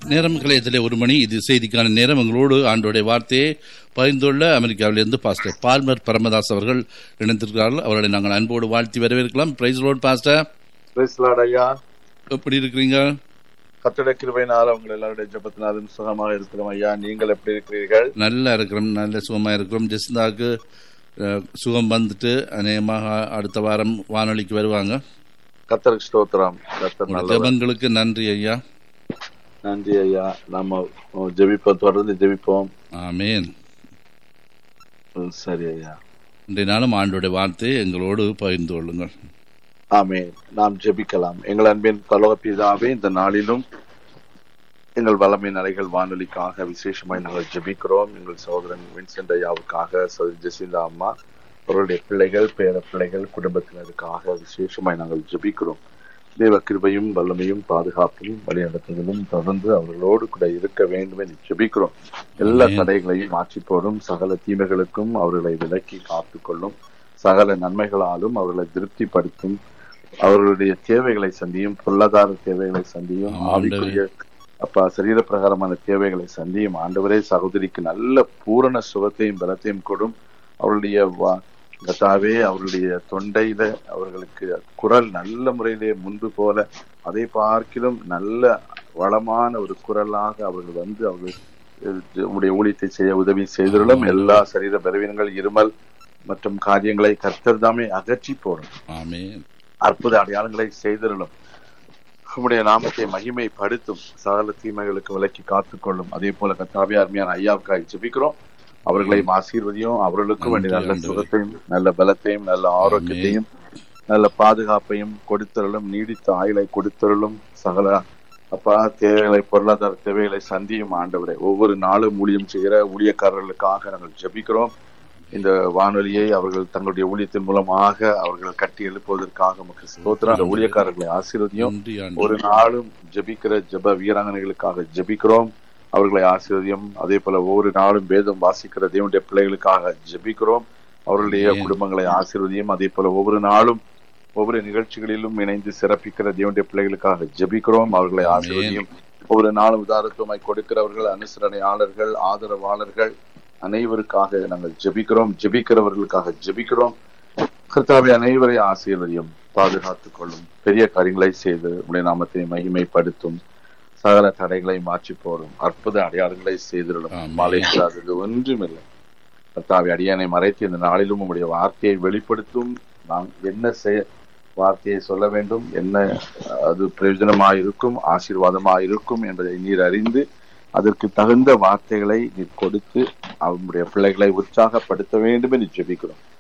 நேரம் கலையத்திலே ஒரு மணி இது செய்திக்கான நேரம் எங்களோடு ஆண்டோடைய வார்த்தையை பகிர்ந்துள்ள அமெரிக்காவிலிருந்து பாஸ்டர் பார்மர் பரமதாஸ் அவர்கள் இணைந்திருக்கிறார்கள் அவர்களை நாங்கள் அன்போடு வாழ்த்தி வரவேற்கலாம் praise Lord pastor praise Lord ஐயா எப்படி இருக்கிறீங்க கத்தோட கிருபையினால உங்கள் எல்லாருடைய ஜபத்தினாலும் சுகமாக இருக்கிறோம் ஐயா நீங்கள் எப்படி இருக்கிறீர்கள் நல்லா இருக்கிறோம் நல்ல சுகமா இருக்கிறோம் ஜெசிந்தாக்கு அஹ், சுகம் வந்துட்டு அநேகமாக அடுத்த வாரம் வானொலிக்கு வருவாங்க கத்தருக்கு ஸ்தோத்திரம் கத்தர் உங்களுடைய நல்லவர். ஜெபங்களுக்கு நன்றி ஐயா நன்றி ஐயா நம்ம ஜெபிப்போம் தொடர்ந்து ஜெபிப்போம் ஆமேன் ம், சரி ஐயா இன்றைய நாளும் ஆண்டோடைய வார்த்தையை எங்களோடு பகிர்ந்து கொள்ளுங்கள் ஆமே நாம் ஜெபிக்கலாம் எங்கள் அன்பின் பரலோக பிதாவே இந்த நாளிலும் எங்கள் வளமை நலைகள் வானொலிக்காக விசேஷமாய் நாங்கள் ஜெபிக்கிறோம் எங்கள் சகோதரன் வின்சென்ட் ஐயாவுக்காக சகோதரி ஜெசிந்தா அம்மா அவருடைய பிள்ளைகள் பேர பிள்ளைகள் குடும்பத்தினருக்காக விசேஷமாய் நாங்கள் ஜெபிக்கிறோம் தேவ கிருபையும் வல்லமையும் பாதுகாப்பும் வழிநடத்துதலும் தொடர்ந்து அவர்களோடு கூட இருக்க வேண்டும் என்று ஜெபிக்கிறோம் எல்லா ஆமென். தடைகளையும் மாற்றி போடும் சகல தீமைகளுக்கும் அவர்களை விலக்கி காத்துக்கொள்ளும் சகல நன்மைகளாலும் அவர்களை திருப்திப்படுத்தும் அவர்களுடைய தேவைகளை சந்தியும் பொருளாதார தேவைகளை சந்தியும் ஆமாம், ஆவிக்குரிய அப்பா சரீர பிரகாரமான தேவைகளை சந்தியும் ஆண்டவரே சகோதரிக்கு நல்ல பூரண சுகத்தையும் பலத்தையும் கொடும் அவருடைய வா- கர்த்தாவே அவருடைய தொண்டையில அவர்களுக்கு குரல் நல்ல முறையிலே முன்பு போல அதை பார்க்கிலும் நல்ல வளமான ஒரு குரலாக அவர்கள் வந்து அவர்கள் அஹ், உடைய ஊழியத்தை செய்ய உதவி செய்துள்ளோம் எல்லா சரீர பலவீனங்கள் இருமல் மற்றும் காரியங்களை கர்த்தர் தாமே அகற்றி போடும் ஆமேன் அற்புத அடையாளங்களை செய்திருளும் உம்முடைய நாமத்தை மகிமைப்படுத்தும் சகல தீமைகளுக்கு விலக்கி காத்துக்கொள்ளும் அதே போல கத்தாவே அருமையான ஐயாவுக்காக ஜெபிக்கிறோம் அவர்களையும் ஆசீர்வதியும் அவர்களுக்கும் வேண்டிய நல்ல நன்றி, சுகத்தையும் நல்ல பலத்தையும் நல்ல ஆரோக்கியத்தையும் நல்ல பாதுகாப்பையும் கொடுத்தருளும் நீடித்த ஆயுளை கொடுத்தருளும் சகல அப்பா தேவைகளை பொருளாதார தேவைகளை சந்தியும் ஆண்டவரே ஒவ்வொரு நாளும் ஊழியம் செய்கிற ஊழியக்காரர்களுக்காக நாங்கள் ஜெபிக்கிறோம் இந்த வானொலியை அவர்கள் தங்களுடைய ஊழியத்தின் மூலமாக அவர்கள் கட்டி எழுப்புவதற்காக உமக்கு ஸ்தோத்திரம் அந்த ஊழியக்காரர்களை ஆசீர்வதியும் நன்றி ஒரு ஆண்டு நாளும் ஜெபிக்கிற ஜெப வீராங்கனைகளுக்காக ஜெபிக்கிறோம் அவர்களை ஆசீர்வதியும் அதே போல ஒவ்வொரு நாளும் வேதம் வாசிக்கிற தேவனுடைய பிள்ளைகளுக்காக ஜெபிக்கிறோம் அவர்களுடைய ஆமென். குடும்பங்களை ஆசீர்வதியும் அதே போல ஒவ்வொரு நாளும் ஒவ்வொரு நிகழ்ச்சிகளிலும் இணைந்து சிறப்பிக்கிற தேவனுடைய பிள்ளைகளுக்காக ஜெபிக்கிறோம் அவர்களை ஆமென். ஆசீர்வதியும் ஒவ்வொரு நாளும் உதாரணத்துவமாய் கொடுக்கிறவர்கள் அனுசரணையாளர்கள் ஆதரவாளர்கள் அனைவருக்காக நாங்கள் ஜெபிக்கிறோம் ஜெபிக்கிறவர்களுக்காக ஜெபிக்கிறோம் கர்த்தாவை அனைவரை ஆசீர்வதியும் பாதுகாத்துக் கொள்ளும் பெரிய காரியங்களை செய்து உடைய நாமத்தை மகிமைப்படுத்தும் சகல தடைகளை மாற்றி போடும் அற்புத அடையாளங்களை செய்திருளும் ஆமென். மாலை இல்லாதது ஒன்றுமில்லை கர்த்தாவை அடியானை மறைத்து இந்த நாளிலும் உங்களுடைய வார்த்தையை வெளிப்படுத்தும் நாம் என்ன செய்ய வார்த்தையை சொல்ல வேண்டும் என்ன அது பிரயோஜனமாயிருக்கும் ஆசீர்வாதமாயிருக்கும் என்பதை நீர் அறிந்து அதற்கு தகுந்த வார்த்தைகளை நீர் கொடுத்து அவனுடைய பிள்ளைகளை உற்சாகப்படுத்த வேண்டும் என்று ஜெபிக்கிறோம்